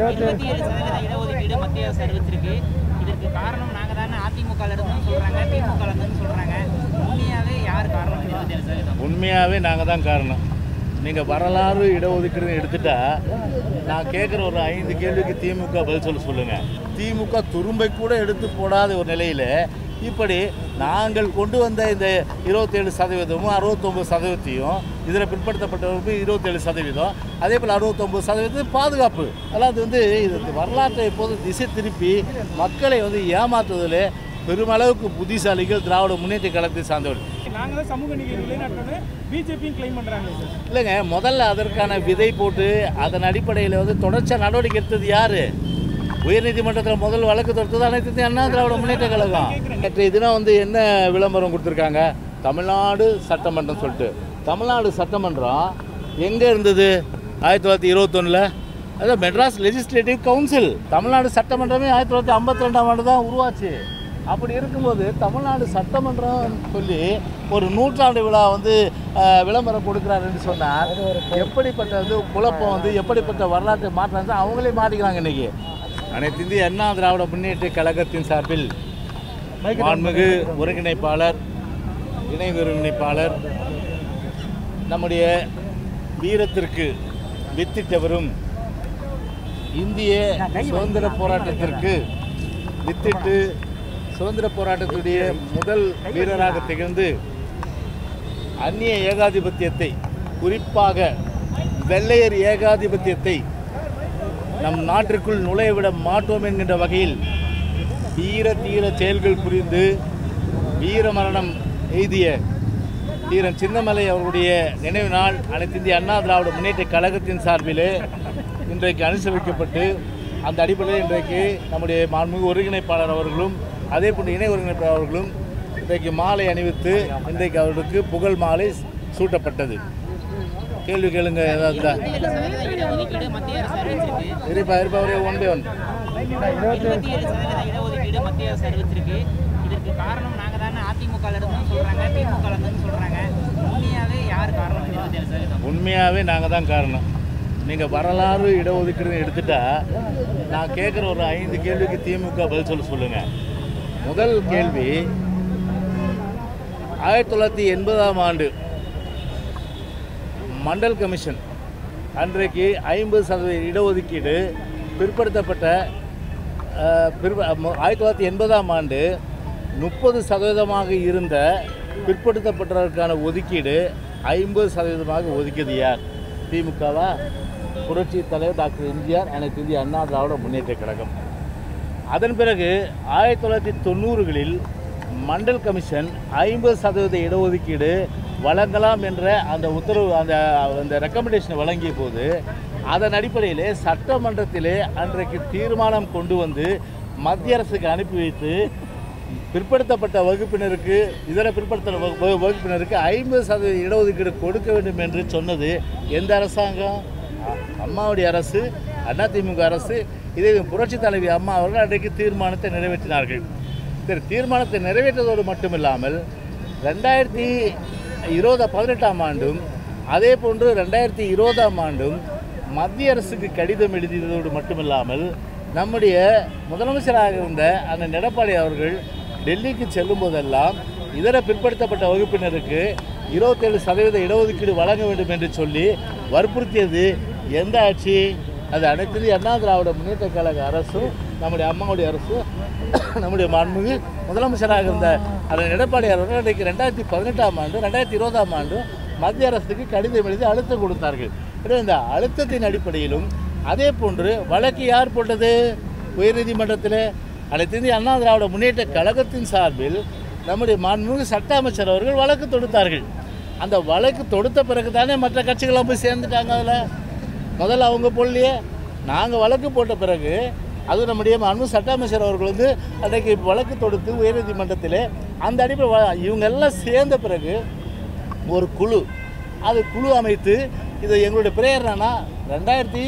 இருபத்தி ஏழு சதவீத இடஒதுக்கீடு மத்திய அரசு அறிவிச்சிருக்கு இதற்கு காரணம் நாங்க தானே அதிமுக இருந்தும் சொல்றாங்க திமுக இருந்தும் சொல்றாங்க உண்மையாவே யார் காரணம் இருபத்தி ஏழு சதவீதம் உண்மையாகவே நாங்கள் தான் காரணம் நீங்கள் வரலாறு இடஒதுக்கீடுன்னு எடுத்துட்டா நான் கேட்குற ஒரு ஐந்து கேள்விக்கு திமுக பதில் சொல்ல சொல்லுங்கள் திமுக துரும்பை கூட எடுத்து போடாத ஒரு நிலையில் இப்படி நாங்கள் கொண்டு வந்த இந்த இருபத்தேழு சதவீதமும் அறுபத்தொம்பது சதவீதத்தையும் இதில் பிற்படுத்தப்பட்டவருக்கு இருபத்தேழு சதவீதம் அதே போல் அறுபத்தொம்பது சதவீதம் பாதுகாப்பு அதாவது வந்து இது வரலாற்றை எப்போதும் திசை திருப்பி மக்களை வந்து ஏமாற்றுவதில் பெருமளவுக்கு புத்திசாலிகள் திராவிட முன்னேற்ற கழகத்தை சார்ந்தவர்கள் நாங்க தான் சமூக நீதி நிலைநாட்டணும்னு பிஜேபியும் கிளைம் பண்றாங்க சார் இல்லைங்க முதல்ல அதற்கான விதை போட்டு அதன் அடிப்படையில் வந்து தொடர்ச்சியாக நடவடிக்கை எடுத்தது யாரு உயர்நீதிமன்றத்தில் முதல் வழக்கு தொடுத்தது அனைத்து இந்திய அண்ணா திராவிட முன்னேற்ற கழகம் நேற்றைய தினம் வந்து என்ன விளம்பரம் கொடுத்துருக்காங்க தமிழ்நாடு சட்டமன்றம் சொல்லிட்டு தமிழ்நாடு சட்டமன்றம் எங்கே இருந்தது ஆயிரத்தி தொள்ளாயிரத்தி இருபத்தொன்னில் அதான் மெட்ராஸ் லெஜிஸ்லேட்டிவ் கவுன்சில் தமிழ்நாடு சட்டமன்றமே ஆயிரத்தி தொள்ளாயிரத்தி ஐம்பத்தி ரெண்டாம் ஆண்டு தான் உருவாச்சு அப்படி இருக்கும்போது தமிழ்நாடு சட்டமன்றம் சொல்லி ஒரு நூற்றாண்டு விழா வந்து அஹ், விளம்பரம் கொடுக்குறாருன்னு சொன்னால் எப்படிப்பட்ட வந்து குழப்பம் வந்து எப்படிப்பட்ட வரலாற்று மாற்றம் வந்து அவங்களே மாட்டிக்கிறாங்க இன்னைக்கு அனைத்து இந்திய அண்ணா திராவிட முன்னேற்ற கழகத்தின் சார்பில் மாண்புமிகு ஒருங்கிணைப்பாளர் இணை ஒருங்கிணைப்பாளர் நம்முடைய வீரத்திற்கு வித்திட்டவரும் இந்திய சுதந்திர போராட்டத்திற்கு வித்திட்டு சுதந்திர போராட்டத்துடைய முதல் வீரராக திகழ்ந்து அந்நிய ஏகாதிபத்தியத்தை குறிப்பாக வெள்ளையர் ஏகாதிபத்தியத்தை நம் நாட்டிற்குள் நுழையவிட மாட்டோம் என்கின்ற வகையில் தீர தீர செயல்கள் புரிந்து வீர மரணம் எய்திய தீரன் சின்னமலை அவர்களுடைய நினைவு நாள் அனைத்து இந்திய அண்ணா திராவிட முன்னேற்ற கழகத்தின் சார்பிலே இன்றைக்கு அனுசரிக்கப்பட்டு அந்த அடிப்படையில் இன்றைக்கு நம்முடைய மாண்புமிகு ஒருங்கிணைப்பாளர் அவர்களும் அதே போன்று இணை ஒருங்கிணைப்பாளர் அவர்களும் இன்றைக்கு மாலை அணிவித்து இன்றைக்கு அவர்களுக்கு புகழ் மாலை சூட்டப்பட்டது கேள்வி கேளுங்க ஏதாவது இருந்தா. ஏழு சதவீத இடஒதுக்கீடு மத்திய அரசு அறிவிச்சிருக்கு இருப்பா இருப்பா ஒரே ஒன் பை ஒன் இருபத்தி ஏழு சதவீத இடஒதுக்கீடு மத்திய அரசு அறிவிச்சிருக்கு இதற்கு காரணம் நாங்க தானே அதிமுக இருந்தும் சொல்றாங்க திமுக இருந்தும் சொல்றாங்க உண்மையாவே யார் காரணம் இருபத்தி ஏழு சதவீதம் உண்மையாகவே நாங்கள் தான் காரணம் நீங்கள் வரலாறு இடஒதுக்கீடுன்னு எடுத்துட்டா நான் கேட்குற ஒரு ஐந்து கேள்விக்கு திமுக பதில் சொல்ல சொல்லுங்கள் முதல் கேள்வி ஆயிரத்தி தொள்ளாயிரத்தி எண்பதாம் ஆண்டு மண்டல் கமிஷன் அன்றைக்கு ஐம்பது சதவீத இடஒதுக்கீடு பிற்படுத்தப்பட்ட அஹ், பிற்ப ம- ஆயிரத்தி தொள்ளாயிரத்தி எண்பதாம் ஆண்டு முப்பது சதவீதமாக இருந்த பிற்படுத்தப்பட்டவருக்கான ஒதுக்கீடு ஐம்பது சதவீதமாக ஒதுக்கியது யார் திமுகவா புரட்சி தலைவர் டாக்டர் எம்ஜிஆர் அனைத்து இந்திய அண்ணா திராவிட முன்னேற்ற கழகம் அதன் பிறகு ஆயிரத்தி தொள்ளாயிரத்தி தொண்ணூறுகளில் மண்டல் கமிஷன் ஐம்பது சதவீத இடஒதுக்கீடு வழங்கலாம் என்ற அந்த உத்தரவு அந்த அந்த ரெக்கமெண்டேஷன் வழங்கிய போது அதன் அடிப்படையிலே சட்டமன்றத்திலே அன்றைக்கு தீர்மானம் கொண்டு வந்து மத்திய அரசுக்கு அனுப்பி வைத்து பிற்படுத்தப்பட்ட வகுப்பினருக்கு இதர பிற்படுத்த வகு- வகுப்பினருக்கு ஐம்பது சதவீத இடஒதுக்கீடு கொடுக்க வேண்டும் என்று சொன்னது எந்த அரசாங்கம் அ- அம்மாவுடைய அரசு அதிமுக அரசு இதை புரட்சி தலைவி அம்மா அவர்கள் அன்றைக்கு தீர்மானத்தை நிறைவேற்றினார்கள் சரி தீர்மானத்தை நிறைவேற்றதோடு மட்டுமில்லாமல் ரெண்டாயிரத்தி இருபது பதினெட்டாம் ஆண்டும் அதே போன்று ரெண்டாயிரத்தி இருபதாம் ஆண்டும் மத்திய அரசுக்கு கடிதம் எழுதியதோடு மட்டுமில்லாமல் நம்முடைய முதலமைச்சராக இருந்த அண்ணன் எடப்பாடி அவர்கள் டெல்லிக்கு செல்லும் போதெல்லாம் இதர பிற்படுத்தப்பட்ட வகுப்பினருக்கு இருபத்தேழு சதவீத இடஒதுக்கீடு வழங்க வேண்டும் என்று சொல்லி வற்புறுத்தியது எந்த ஆட்சி அது அனைத்து இந்திய அண்ணா திராவிட முன்னேற்ற கழக அரசும் நம்முடைய அம்மாவுடைய அரசும் நம்முடைய மாண்புமிகு முதலமைச்சராக இருந்த அண்ணன் எடப்பாடி அவர்கள் இன்றைக்கு ரெண்டாயிரத்தி பதினெட்டாம் ஆண்டு ரெண்டாயிரத்தி இருபதாம் ஆண்டு மத்திய அரசுக்கு கடிதம் எழுதி அழுத்தம் கொடுத்தார்கள் எனவே இந்த அழுத்தத்தின் அடிப்படையிலும் அதே போன்று வழக்கு யார் போட்டது உயர்நீதிமன்றத்தில் அனைத்து இந்திய அண்ணா திராவிட முன்னேற்ற கழகத்தின் சார்பில் நம்முடைய மாண்புமிகு சட்ட அமைச்சர் அவர்கள் வழக்கு தொடுத்தார்கள் அந்த வழக்கு தொடுத்த பிறகு தானே மற்ற கட்சிகள்லாம் போய் சேர்ந்துட்டாங்க அதில் முதல்ல அவங்க போடலையே நாங்கள் வழக்கு போட்ட பிறகு அது நம்முடைய அன்பு சட்ட அமைச்சர் அவர்கள் வந்து அன்றைக்கு வழக்கு தொடுத்து உயர்நீதிமன்றத்தில் அந்த அடிப்படை இவங்க எல்லாம் சேர்ந்த பிறகு ஒரு குழு அது குழு அமைத்து இது எங்களுடைய பிரேயர் என்னன்னா ரெண்டாயிரத்தி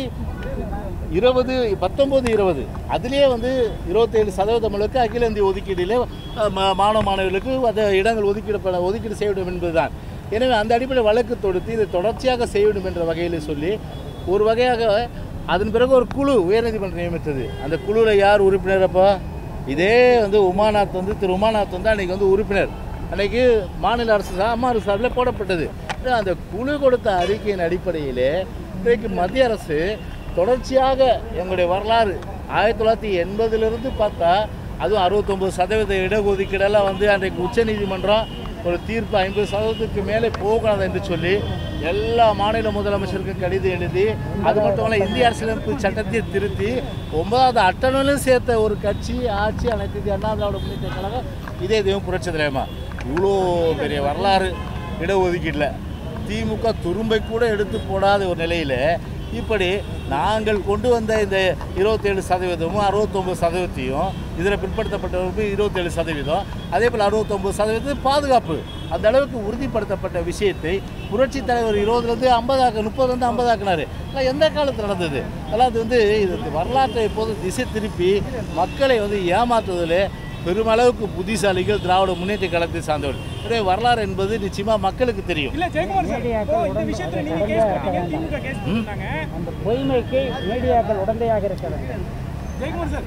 இருபது பத்தொம்போது இருபது அதுலேயே வந்து இருபத்தேழு சதவீதம் அளவுக்கு அகில இந்திய ஒதுக்கீட்டிலே அஹ், மா- மாணவ மாணவிகளுக்கு அந்த இடங்கள் ஒதுக்கீடு ஒதுக்கீடு செய்ய வேண்டும் என்பதுதான் எனவே அந்த அடிப்படையில் வழக்கு தொடுத்து இதை தொடர்ச்சியாக செய்ய வேண்டும் என்ற வகையில் சொல்லி ஒரு வகையாக அதன் பிறகு ஒரு குழு உயர்நீதிமன்றம் நியமித்தது அந்த குழுவில் யார் உறுப்பினர் அப்போ இதே வந்து உமாநாத் வந்து திரு உமாநாத் வந்து அன்றைக்கி வந்து உறுப்பினர் அன்றைக்கி மாநில அரசு சா- அம்மா அரசு சார்பில் போடப்பட்டது அந்த குழு கொடுத்த அறிக்கையின் அடிப்படையிலே இன்றைக்கு மத்திய அரசு தொடர்ச்சியாக எங்களுடைய வரலாறு ஆயிரத்தி தொள்ளாயிரத்தி எண்பதுலேருந்து பார்த்தா அதுவும் அறுபத்தொம்பது சதவீத இடஒதுக்கீடெல்லாம் வந்து அன்றைக்கு உச்சநீதிமன்றம் ஒரு தீர்ப்பு ஐம்பது சதவீதத்துக்கு மேலே போகக்கூடாது என்று சொல்லி எல்லா மாநில முதலமைச்சருக்கும் கடிதம் எழுதி அது மட்டும் இல்லை இந்திய அரசியலமைப்பு சட்டத்தை திருத்தி ஒன்பதாவது அட்டனையிலும் சேர்த்த ஒரு கட்சி ஆட்சி அனைத்து இந்திய அண்ணா திராவிட முன்னேற்ற கழகம் இதே தெய்வம் புரட்சி தலைவமா இவ்வளோ பெரிய வரலாறு இடஒதுக்கீட்டில் திமுக துரும்பை கூட எடுத்து போடாத ஒரு நிலையில் இப்படி நாங்கள் கொண்டு வந்த இந்த இருபத்தேழு சதவீதமும் அறுபத்தொம்பது சதவீதத்தையும் இதில் பிற்படுத்தப்பட்டவருக்கு இருபத்தேழு சதவீதம் அதே போல் அறுபத்தொம்பது சதவீதம் பாதுகாப்பு அந்த அளவுக்கு உறுதிப்படுத்தப்பட்ட விஷயத்தை புரட்சி தலைவர் இருபதுலேருந்து ஐம்பதாக்க முப்பதுலேருந்து ஐம்பதாக்குனாரு அதெல்லாம் எந்த காலத்தில் நடந்தது அதெல்லாம் அது வந்து இது வரலாற்றை எப்போதும் திசை திருப்பி மக்களை வந்து ஏமாற்றுவதில் பெருமளவுக்கு புத்திசாலிகள் திராவிட முன்னேற்ற கழகத்தை சார்ந்தவர்கள் எனவே வரலாறு என்பது நிச்சயமாக மக்களுக்கு தெரியும் இல்ல ஜெயக்குமார் சார் இப்போ இந்த விஷயத்துல நீங்க கேஸ் போட்டீங்க திமுக கேஸ் போட்டாங்க அந்த பொய்மைக்கு மீடியாக்கள் உடந்தையாக இருக்கிறது ஜெயக்குமார் சார்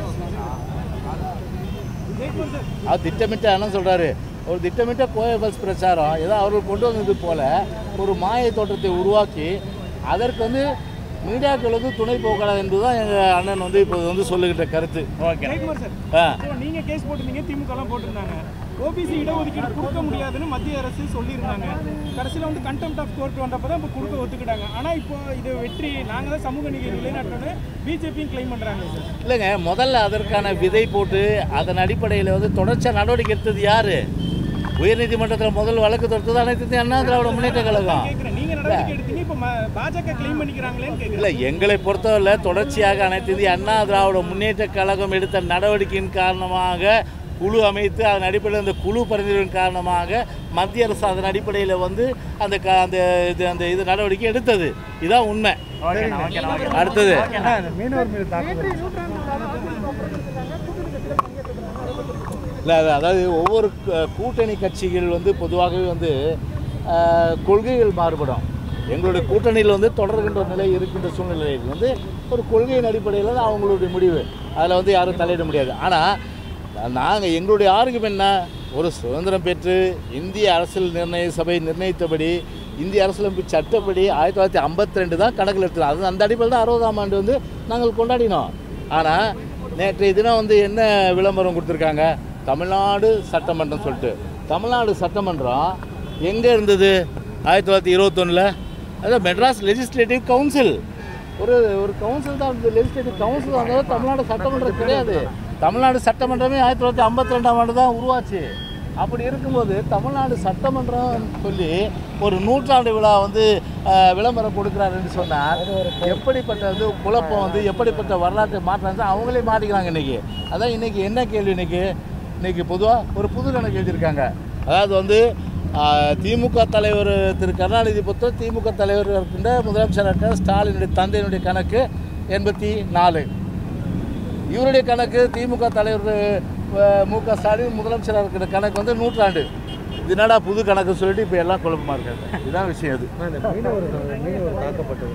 ஜெயக்குமார் சார் அவர் திட்டமிட்ட அண்ணன் சொல்கிறாரு ஒரு திட்டமிட்ட கோய பஸ் பிரச்சாரம் ஏதோ அவர்கள் கொண்டு வந்தது போல ஒரு மாய தோற்றத்தை உருவாக்கி அதற்கு வந்து மீடியாக்கள் வந்து துணை போகக்கூடாது என்பதுதான் எங்கள் அண்ணன் வந்து இப்போ வந்து சொல்லுகின்ற கருத்து ஓகே ஜெயக்குமார் சார் ஆ இப்போ நீங்க கேஸ் போட்டிருந்தீங்க திமுக எல்லாம் போட்டிருந்தாங்க ஓபிசி இடஒதுக்கீடு கொடுக்க முடியாதுன்னு மத்திய அரசு சொல்லியிருந்தாங்க கடைசியில் வந்து கண்டெம்ட் ஆஃப் கோர்ட் வந்தப்போ தான் இப்போ கொடுக்க ஒத்துக்கிட்டாங்க ஆனால் இப்போ இது வெற்றி நாங்கள் தான் சமூக நீதி நிலைநாட்டோன்னு பிஜேபியும் கிளைம் பண்ணுறாங்க சார் இல்லைங்க முதல்ல அதற்கான விதை போட்டு அதன் அடிப்படையில் வந்து தொடர்ச்சியாக நடவடிக்கை எடுத்தது யார் உயர்நீதிமன்றத்தில் முதல் வழக்கு தொடுத்தது அனைத்து இந்திய அண்ணா திராவிட முன்னேற்ற கழகம் கேட்குறேன் நீங்கள் நடவடிக்கை எடுத்தீங்க இப்போ ம- பாஜக கிளைம் பண்ணிக்கிறாங்களேன்னு கேட்குறேன் இல்லை எங்களை பொறுத்தவரை தொடர்ச்சியாக அனைத்து இந்திய அண்ணா திராவிட முன்னேற்ற கழகம் எடுத்த நடவடிக்கையின் காரணமாக குழு அமைத்து அதன் அடிப்படையில் அந்த குழு பரிந்துரையின் காரணமாக மத்திய அரசு அதன் அடிப்படையில் வந்து அந்த க அந்த இது அந்த இது நடவடிக்கை எடுத்தது இதுதான் உண்மை அடுத்தது மீனவர் மீது தாக்குதல் இல்லை அது அதாவது ஒவ்வொரு க- கூட்டணி கட்சிகள் வந்து பொதுவாகவே வந்து ஆஹ், கொள்கைகள் மாறுபடும் எங்களுடைய கூட்டணியில் வந்து தொடர்கின்ற நிலை இருக்கின்ற சூழ்நிலையில் வந்து ஒரு கொள்கையின் அடிப்படையில் தான் அவங்களுடைய முடிவு அதில் வந்து யாரும் தலையிட முடியாது ஆனால் நாங்கள் எங்களுடைய ஆர்குமெண்ட் என்ன ஒரு சுதந்திரம் பெற்று இந்திய அரசியல் நிர்ணய சபை நிர்ணயித்தபடி இந்திய அரசியலமைப்பு சட்டப்படி ஆயிரத்தி தொள்ளாயிரத்தி ஐம்பத்தி ரெண்டு தான் கணக்கில் எடுத்துக்கலாம் அது அந்த அடிப்படையில் தான் அறுபதாம் ஆண்டு வந்து நாங்கள் கொண்டாடினோம் ஆனால் நேற்றைய தினம் வந்து என்ன விளம்பரம் கொடுத்துருக்காங்க தமிழ்நாடு சட்டமன்றம் சொல்லிட்டு தமிழ்நாடு சட்டமன்றம் எங்கே இருந்தது ஆயிரத்தி தொள்ளாயிரத்தி இருபத்தொன்னில் அதான் மெட்ராஸ் லெஜிஸ்லேட்டிவ் கவுன்சில் ஒரு ஒரு கவுன்சில் தான் இருந்தது லெஜிஸ்லேட்டிவ் கவுன்சில் வந்தது தமிழ்நாடு சட்டமன்றம் கிடையாது தமிழ்நாடு சட்டமன்றமே ஆயிரத்தி தொள்ளாயிரத்தி ஐம்பத்தி ரெண்டாம் ஆண்டு தான் உருவாச்சு அப்படி இருக்கும்போது தமிழ்நாடு சட்டமன்றம் சொல்லி ஒரு நூற்றாண்டு விழா வந்து அஹ், விளம்பரம் கொடுக்குறாருன்னு சொன்னால் எப்படிப்பட்ட வந்து குழப்பம் வந்து எப்படிப்பட்ட வரலாற்றை மாற்றம் அவங்களே மாட்டிக்கிறாங்க இன்னைக்கு அதான் இன்னைக்கு என்ன கேள்வி இன்னைக்கு இன்னைக்கு பொதுவாக ஒரு புது கணக்கு எழுதியிருக்காங்க அதாவது வந்து ஆஹ், திமுக தலைவர் திரு கருணாநிதி பொறுத்த திமுக தலைவர் இருக்கின்ற முதலமைச்சர் இருக்க ஸ்டாலினுடைய தந்தையினுடைய கணக்கு எண்பத்தி நாலு இவருடைய கணக்கு திமுக தலைவர் அஹ், மு க ஸ்டாலின் முதலமைச்சராக இருக்கிற கணக்கு வந்து நூற்றாண்டு இது என்னடா புது கணக்கு சொல்லிட்டு இப்போ எல்லாம் குழப்பமாக இருக்காங்க இதுதான் விஷயம் அது மீனவர் மீனவர் தாக்கப்பட்டது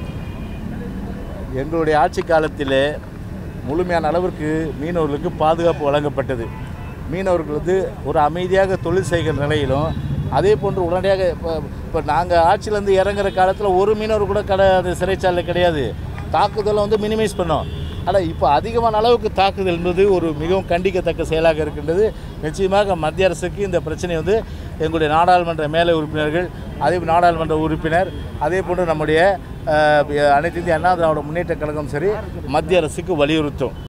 எங்களுடைய ஆட்சி காலத்தில் முழுமையான அளவிற்கு மீனவர்களுக்கு பாதுகாப்பு வழங்கப்பட்டது மீனவர்கள் வந்து ஒரு அமைதியாக தொழில் செய்கிற நிலையிலும் அதே போன்று உடனடியாக இப்போ இப்போ நாங்கள் ஆட்சியிலேருந்து இறங்குற காலத்தில் ஒரு மீனவர் கூட கடை அந்த சிறைச்சாலையில் கிடையாது தாக்குதலை வந்து மினிமைஸ் பண்ணோம் ஆனால் இப்போ அதிகமான அளவுக்கு தாக்குதல் என்பது ஒரு மிகவும் கண்டிக்கத்தக்க செயலாக இருக்கின்றது நிச்சயமாக மத்திய அரசுக்கு இந்த பிரச்சனை வந்து எங்களுடைய நாடாளுமன்ற மேலை உறுப்பினர்கள் அதே போல் நாடாளுமன்ற உறுப்பினர் அதே போன்று நம்முடைய அஹ், அனைத்து இந்திய அண்ணா திராவிட முன்னேற்ற கழகம் சரி மத்திய அரசுக்கு வலியுறுத்தும்